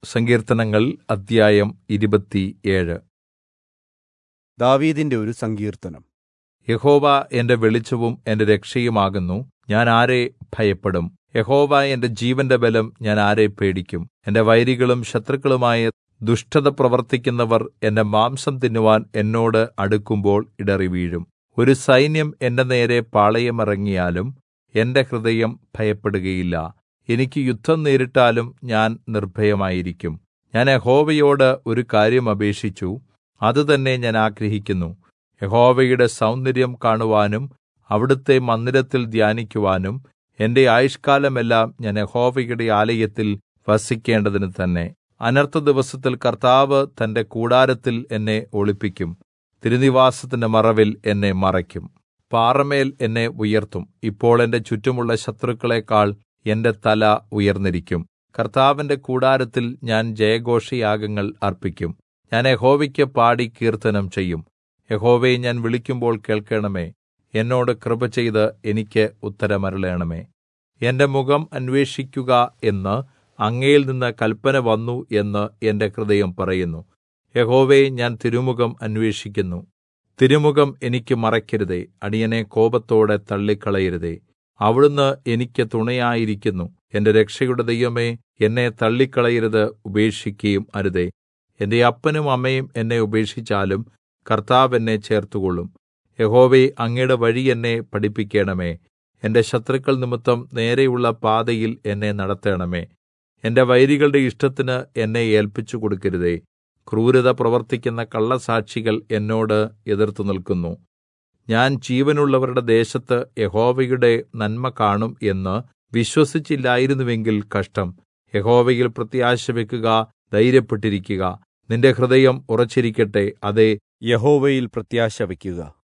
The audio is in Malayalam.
സങ്കീർത്തനങ്ങൾ അദ്ധ്യായം ഇരുപത്തിയേഴ് ദാവീദിന്റെ ഒരു സങ്കീർത്തനം യഹോവ എന്റെ വെളിച്ചവും എന്റെ രക്ഷയുമാകുന്നു ഞാൻ ആരെ ഭയപ്പെടും യഹോവ എന്റെ ജീവന്റെ ബലം ഞാൻ ആരെ പേടിക്കും എന്റെ വൈരികളും ശത്രുക്കളുമായ ദുഷ്ടത പ്രവർത്തിക്കുന്നവർ എന്റെ മാംസം തിന്നുവാൻ എന്നോട് അടുക്കുമ്പോൾ ഇടറി വീഴും ഒരു സൈന്യം എന്റെ നേരെ പാളയമിറങ്ങിയാലും എന്റെ ഹൃദയം ഭയപ്പെടുകയില്ല എനിക്ക് യുദ്ധം നേരിട്ടാലും ഞാൻ നിർഭയമായിരിക്കും ഞാൻ യഹോവയോട് ഒരു കാര്യം അപേക്ഷിച്ചു അതുതന്നെ ഞാൻ ആഗ്രഹിക്കുന്നു യഹോവയുടെ സൗന്ദര്യം കാണുവാനും അവിടുത്തെ മന്ദിരത്തിൽ ധ്യാനിക്കുവാനും എന്റെ ആയുഷ്കാലമെല്ലാം ഞാൻ യഹോവയുടെ ആലയത്തിൽ വസിക്കേണ്ടതിന് തന്നെ അനർത്ഥ ദിവസത്തിൽ കർത്താവ് തന്റെ കൂടാരത്തിൽ എന്നെ ഒളിപ്പിക്കും തിരുനിവാസത്തിന്റെ മറവിൽ എന്നെ മറയ്ക്കും പാറമേൽ എന്നെ ഉയർത്തും ഇപ്പോൾ എന്റെ ചുറ്റുമുള്ള ശത്രുക്കളെക്കാൾ എന്റെ തല ഉയർന്നിരിക്കും കർത്താവിന്റെ കൂടാരത്തിൽ ഞാൻ ജയഘോഷയാഗങ്ങൾ അർപ്പിക്കും ഞാൻ യഹോവയ്ക്ക് പാടി കീർത്തനം ചെയ്യും യഹോവേ ഞാൻ വിളിക്കുമ്പോൾ കേൾക്കണമേ എന്നോട് കൃപ ചെയ്ത് എനിക്ക് ഉത്തരമരുളേണമേ എന്റെ മുഖം അന്വേഷിക്കുക എന്ന് അങ്ങയിൽ നിന്ന് കൽപ്പന വന്നു എന്ന് എന്റെ ഹൃദയം പറയുന്നു യഹോവേ ഞാൻ തിരുമുഖം അന്വേഷിക്കുന്നു തിരുമുഖം എനിക്ക് മറയ്ക്കരുതേ അടിയനെ കോപത്തോടെ തള്ളിക്കളയരുതേ അവിടുന്ന് എനിക്ക് തുണയായിരിക്കുന്നു എന്റെ രക്ഷയുടെ ദൈവമേ എന്നെ തള്ളിക്കളയരുത് ഉപേക്ഷിക്കുകയും അരുതേ എന്റെ അപ്പനും അമ്മയും എന്നെ ഉപേക്ഷിച്ചാലും കർത്താവ് എന്നെ ചേർത്തുകൊള്ളും യഹോവേ അങ്ങയുടെ വഴി എന്നെ പഠിപ്പിക്കണമേ എന്റെ ശത്രുക്കൾ നിമിത്തം നേരെയുള്ള പാതയിൽ എന്നെ നടത്തണമേ എന്റെ വൈരികളുടെ ഇഷ്ടത്തിന് എന്നെ ഏൽപ്പിച്ചു കൊടുക്കരുതേ ക്രൂരത പ്രവർത്തിക്കുന്ന കള്ളസാക്ഷികൾ എന്നോട് എതിർത്തു നിൽക്കുന്നു ഞാൻ ജീവനുള്ളവരുടെ ദേശത്ത് യഹോവയുടെ നന്മ കാണും എന്ന് വിശ്വസിച്ചില്ലായിരുന്നുവെങ്കിൽ കഷ്ടം യഹോവയിൽ പ്രത്യാശ വെക്കുക ധൈര്യപ്പെട്ടിരിക്കുക നിന്റെ ഹൃദയം ഉറച്ചിരിക്കട്ടെ അതേ യഹോവയിൽ പ്രത്യാശ വയ്ക്കുക